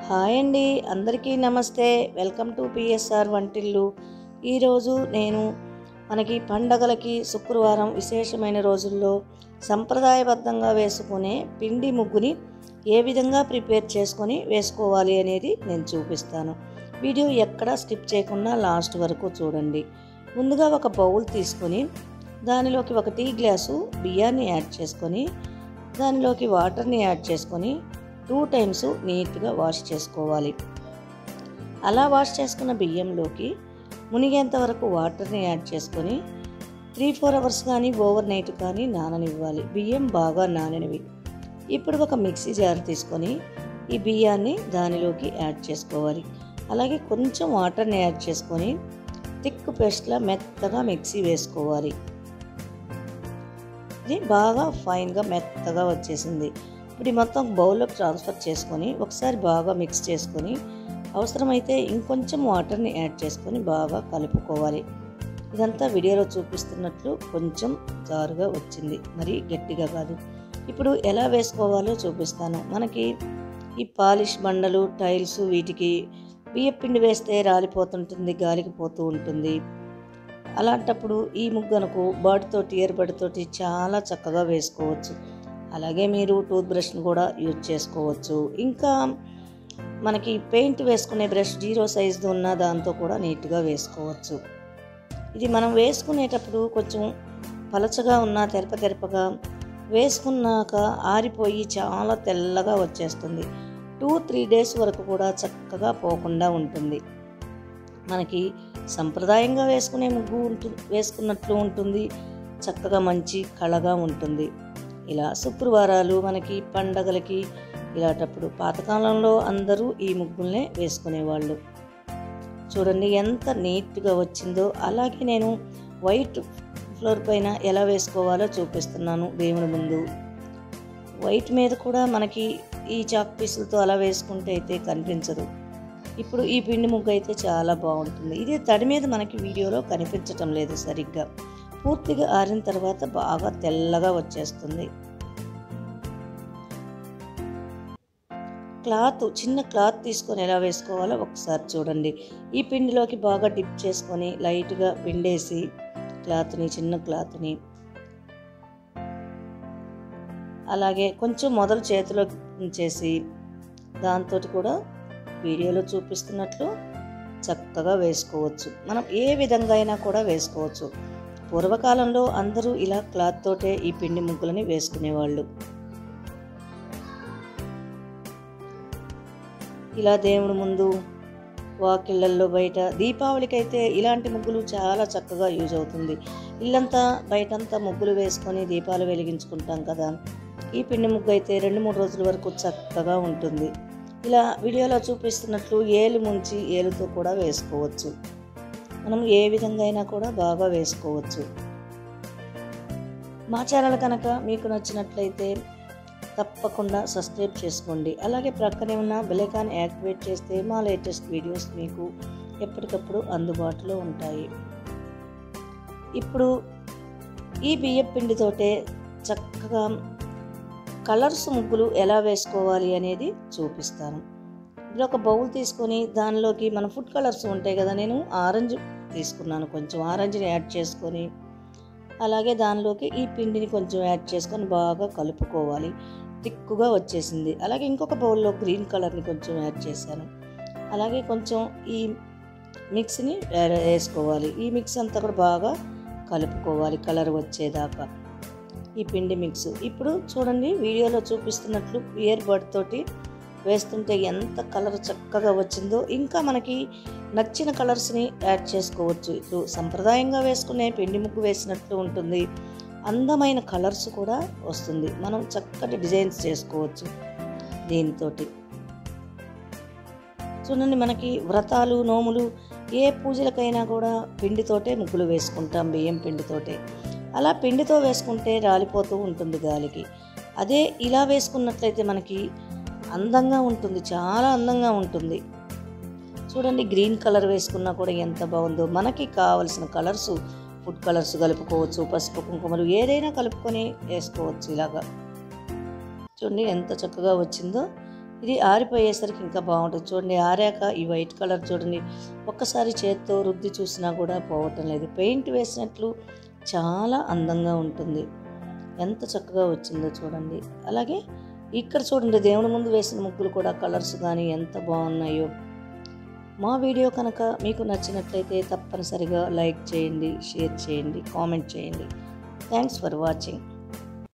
hi అండి అందరికీ నమస్తే వెల్కమ్ టు పిఎస్ఆర్ వంటిల్లు ఈరోజు నేను మనకి పండగలకి శుక్రవారం విశేషమైన రోజుల్లో సంప్రదాయబద్ధంగా వేసుకునే పిండి ముగ్గుని ఏ విధంగా ప్రిపేర్ చేసుకొని వేసుకోవాలి అనేది నేను చూపిస్తాను వీడియో ఎక్కడా స్కిప్ చేయకుండా లాస్ట్ వరకు చూడండి ముందుగా ఒక బౌల్ తీసుకొని దానిలోకి ఒక టీ గ్లాసు బియ్యాన్ని యాడ్ చేసుకొని దానిలోకి వాటర్ని యాడ్ చేసుకొని టూ టైమ్స్ నీట్గా వాష్ చేసుకోవాలి అలా వాష్ చేసుకున్న బియ్యంలోకి మునిగేంత వరకు వాటర్ని యాడ్ చేసుకొని త్రీ ఫోర్ అవర్స్ కానీ ఓవర్ నైట్ కానీ నాననివ్వాలి బియ్యం బాగా నాననివి ఇప్పుడు ఒక మిక్సీ జార్ తీసుకొని ఈ బియ్యాన్ని దానిలోకి యాడ్ చేసుకోవాలి అలాగే కొంచెం వాటర్ని యాడ్ చేసుకొని థిక్ పేస్ట్లా మెత్తగా మిక్సీ వేసుకోవాలి ఇది బాగా ఫైన్గా మెత్తగా వచ్చేసింది ఇప్పుడు ఈ మొత్తం బౌల్లోకి ట్రాన్స్ఫర్ చేసుకొని ఒకసారి బాగా మిక్స్ చేసుకొని అవసరమైతే ఇంకొంచెం వాటర్ని యాడ్ చేసుకొని బాగా కలుపుకోవాలి ఇదంతా వీడియోలో చూపిస్తున్నట్లు కొంచెం జారుగా వచ్చింది మరి గట్టిగా కాదు ఇప్పుడు ఎలా వేసుకోవాలో చూపిస్తాను మనకి ఈ పాలిష్ బండలు టైల్స్ వీటికి బియ్య పిండి వేస్తే రాలిపోతుంటుంది గాలికి పోతూ ఉంటుంది అలాంటప్పుడు ఈ ముగ్గనకు బాటితోటి ఏర్బడితోటి చాలా చక్కగా వేసుకోవచ్చు అలాగే మీరు టూత్ బ్రష్ని కూడా యూజ్ చేసుకోవచ్చు ఇంకా మనకి పెయింట్ వేసుకునే బ్రష్ జీరో సైజుది ఉన్న దాంతో కూడా నీట్గా వేసుకోవచ్చు ఇది మనం వేసుకునేటప్పుడు కొంచెం పలచగా ఉన్న తెరప తెరపగా వేసుకున్నాక ఆరిపోయి చాలా తెల్లగా వచ్చేస్తుంది టూ త్రీ డేస్ వరకు కూడా చక్కగా పోకుండా ఉంటుంది మనకి సంప్రదాయంగా వేసుకునే ముగ్గు ఉంటుంది వేసుకున్నట్లు ఉంటుంది చక్కగా మంచి కళగా ఉంటుంది ఇలా శుక్రవారాలు మనకి పండగలకి ఇలాంటప్పుడు పాతకాలంలో అందరూ ఈ ముగ్గుల్నే వేసుకునేవాళ్ళు చూడండి ఎంత నీట్గా వచ్చిందో అలాగే నేను వైట్ ఫ్లోర్ పైన ఎలా వేసుకోవాలో చూపిస్తున్నాను దేవుని ముందు వైట్ మీద కూడా మనకి ఈ చాక్ పీసులతో అలా వేసుకుంటే అయితే కనిపించదు ఇప్పుడు ఈ పిండి ముగ్గు అయితే చాలా బాగుంటుంది ఇది తడి మీద మనకి వీడియోలో కనిపించటం లేదు సరిగ్గా పూర్తిగా ఆరిన తర్వాత బాగా తెల్లగా వచ్చేస్తుంది క్లాత్ చిన్న క్లాత్ తీసుకొని ఎలా వేసుకోవాలో ఒకసారి చూడండి ఈ పిండిలోకి బాగా డిప్ చేసుకొని లైట్గా పిండేసి క్లాత్ని చిన్న క్లాత్ని అలాగే కొంచెం మొదలు చేతిలో ఉంచేసి దాంతో కూడా వీడియోలో చూపిస్తున్నట్లు చక్కగా వేసుకోవచ్చు మనం ఏ విధంగా అయినా కూడా వేసుకోవచ్చు పూర్వకాలంలో అందరూ ఇలా క్లాత్ తోటే ఈ పిండి ముగ్గులని వేసుకునేవాళ్ళు ఇలా దేవుడి ముందు వాకిళ్ళల్లో బయట దీపావళికి అయితే ఇలాంటి ముగ్గులు చాలా చక్కగా యూజ్ అవుతుంది ఇల్లంతా బయటంతా ముగ్గులు వేసుకొని దీపాలు వెలిగించుకుంటాం కదా ఈ పిండి ముగ్గు అయితే రెండు మూడు రోజుల వరకు చక్కగా ఉంటుంది ఇలా వీడియోలో చూపిస్తున్నట్లు ఏలు ముంచి ఏలుతో కూడా వేసుకోవచ్చు మనం ఏ విధంగా అయినా కూడా బాగా వేసుకోవచ్చు మా ఛానల్ కనుక మీకు నచ్చినట్లయితే తప్పకుండా సబ్స్క్రైబ్ చేసుకోండి అలాగే ప్రక్కనే ఉన్న బెలైకాన్ యాక్టివేట్ చేస్తే మా లేటెస్ట్ వీడియోస్ మీకు ఎప్పటికప్పుడు అందుబాటులో ఉంటాయి ఇప్పుడు ఈ బియ్యం పిండితోటే చక్కగా కలర్స్ ముగ్గులు ఎలా వేసుకోవాలి అనేది చూపిస్తాను ఇప్పుడు ఒక బౌల్ తీసుకొని దానిలోకి మన ఫుడ్ కలర్స్ ఉంటాయి కదా నేను ఆరెంజ్ తీసుకున్నాను కొంచెం ఆరెంజ్ని యాడ్ చేసుకొని అలాగే దానిలోకి ఈ పిండిని కొంచెం యాడ్ చేసుకొని బాగా కలుపుకోవాలి తిక్కుగా వచ్చేసింది అలాగే ఇంకొక బౌల్లో గ్రీన్ కలర్ని కొంచెం యాడ్ చేశాను అలాగే కొంచెం ఈ మిక్స్ని వేసుకోవాలి ఈ మిక్స్ అంతా కూడా బాగా కలుపుకోవాలి కలర్ వచ్చేదాకా ఈ పిండి మిక్స్ ఇప్పుడు చూడండి వీడియోలో చూపిస్తున్నట్లు ఇయర్ బడ్ తోటి వేస్తుంటే ఎంత కలర్ చక్కగా వచ్చిందో ఇంకా మనకి నచ్చిన కలర్స్ని యాడ్ చేసుకోవచ్చు ఇప్పుడు సంప్రదాయంగా వేసుకునే పిండి ముగ్గు వేసినట్లు ఉంటుంది అందమైన కలర్స్ కూడా వస్తుంది మనం చక్కటి డిజైన్స్ చేసుకోవచ్చు దీనితో చూడండి మనకి వ్రతాలు నోములు ఏ పూజలకైనా కూడా పిండితోటే ముగ్గులు వేసుకుంటాం బియ్యం పిండితోటే అలా పిండితో వేసుకుంటే రాలిపోతూ ఉంటుంది గాలికి అదే ఇలా వేసుకున్నట్లయితే మనకి అందంగా ఉంటుంది చాలా అందంగా ఉంటుంది చూడండి గ్రీన్ కలర్ వేసుకున్నా కూడా ఎంత బాగుందో మనకి కావలసిన కలర్స్ ఫుడ్ కలర్స్ కలుపుకోవచ్చు పసుపు కుంకుమలు ఏదైనా కలుపుకొని వేసుకోవచ్చు ఇలాగా చూడండి ఎంత చక్కగా వచ్చిందో ఇది ఆరిపోయేసరికి ఇంకా బాగుంటుంది చూడండి ఆరాక ఈ వైట్ కలర్ చూడండి ఒక్కసారి చేత్తో రుద్ది చూసినా కూడా పోవటం లేదు పెయింట్ వేసినట్లు చాలా అందంగా ఉంటుంది ఎంత చక్కగా వచ్చిందో చూడండి అలాగే ఇక్కడ చూడండి దేవుని ముందు వేసిన ముగ్గులు కూడా కలర్స్ కానీ ఎంత బాగున్నాయో మా వీడియో కనుక మీకు నచ్చినట్లయితే తప్పనిసరిగా లైక్ చేయండి షేర్ చేయండి కామెంట్ చేయండి థ్యాంక్స్ ఫర్ వాచింగ్